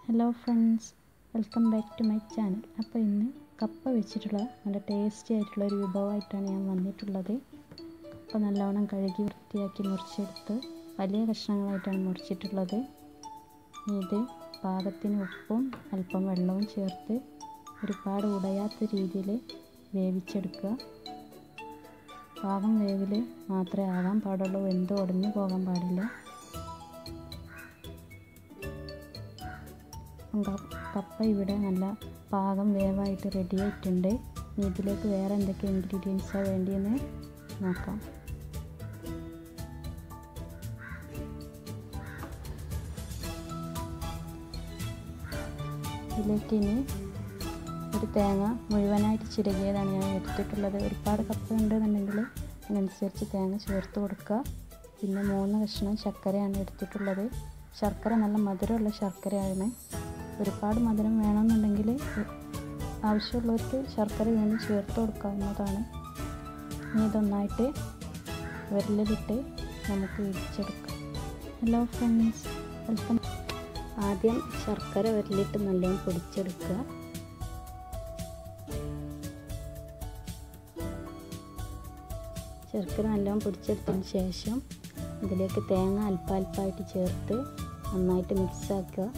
hello friends welcome back to my channel അപ്പോൾ ഇന്ന് കപ്പ വെച്ചിട്ടുള്ള നല്ല ടേസ്റ്റി ആയിട്ടുള്ള ഒരു വിഭവമായിട്ടാണ് ഞാൻ വന്നിട്ടുള്ളത് കപ്പ നല്ലവണ്ണം കഴുകി വൃത്തിയാക്കി മുറിച്ചെടുത്ത് വലിയ കഷ്ണങ്ങളായിട്ടാണ് മുറിച്ചിട്ടുള്ളത് ഇത് പാകത്തിന് ഉപ്പും അല്പം വെള്ളവും ചേർത്ത് ഒരുപാട് ഉടയാത്ത രീതിയിൽ വേവിച്ചെടുക്കുക പാകം വേവിൽ മാത്രമേ ആകാൻ പാടുള്ളൂ വെന്ത് ഉടഞ്ഞു പോകാൻ പാടില്ല കപ്പ ഇവിടെ നല്ല പാകം വേവായിട്ട് റെഡി ആയിട്ടുണ്ട് ഇനി ഇതിലേക്ക് വേറെ എന്തൊക്കെ ഇൻഗ്രീഡിയൻസാണ് വേണ്ടിയെന്ന് നോക്കാം ഇതിലേക്ക് ഇനി ഒരു തേങ്ങ മുഴുവനായിട്ട് ചിരകിയതാണ് ഞാൻ എടുത്തിട്ടുള്ളത് ഒരുപാട് കപ്പ ഉണ്ടെന്നുണ്ടെങ്കിൽ അതിനനുസരിച്ച് തേങ്ങ ചേർത്ത് കൊടുക്കുക പിന്നെ മൂന്ന് കഷ്ണം ശർക്കരയാണ് എടുത്തിട്ടുള്ളത് ശർക്കര നല്ല മധുരമുള്ള ശർക്കരയാണ് ഒരുപാട് മധുരം വേണമെന്നുണ്ടെങ്കിൽ ആവശ്യമുള്ളവർക്ക് ശർക്കര വീണ്ടും ചേർത്ത് കൊടുക്കാവുന്നതാണ് ഇനി ഇതൊന്നായിട്ട് വിരലിലിട്ട് നമുക്ക് ഇടിച്ചെടുക്കാം ഹലോ ഫ്രണ്ട്സ് വെൽക്കം ആദ്യം ശർക്കര വിരലിട്ട് നല്ലോണം പൊടിച്ചെടുക്കുക ശർക്കര നല്ലോണം പൊടിച്ചെടുത്തതിന് ശേഷം ഇതിലേക്ക് തേങ്ങ അല്പാൽപ്പായിട്ട് ചേർത്ത് നന്നായിട്ട് മിക്സാക്കുക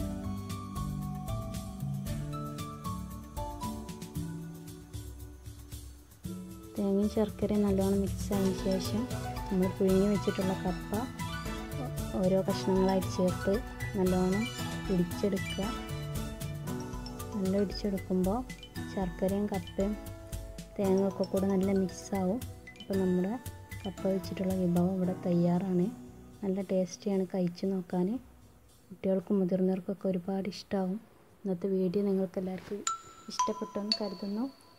തേങ്ങയും ശർക്കരയും നല്ലോണം മിക്സ് ആയതിനു ശേഷം നമ്മൾ പുഴുങ്ങി വെച്ചിട്ടുള്ള കപ്പ ഓരോ കഷ്ണങ്ങളായിട്ട് ചേർത്ത് നല്ലോണം ഇടിച്ചെടുക്കുക നല്ല ഇടിച്ചെടുക്കുമ്പോൾ ശർക്കരയും കപ്പയും തേങ്ങ ഒക്കെ കൂടെ നല്ല മിക്സാവും അപ്പോൾ നമ്മുടെ കപ്പ വെച്ചിട്ടുള്ള വിഭവം ഇവിടെ തയ്യാറാണ് നല്ല ടേസ്റ്റിയാണ് കഴിച്ചു നോക്കാൻ കുട്ടികൾക്കും മുതിർന്നവർക്കൊക്കെ ഒരുപാട് ഇഷ്ടമാവും ഇന്നത്തെ വീഡിയോ നിങ്ങൾക്ക് എല്ലാവർക്കും ഇഷ്ടപ്പെട്ടെന്ന് കരുതുന്നു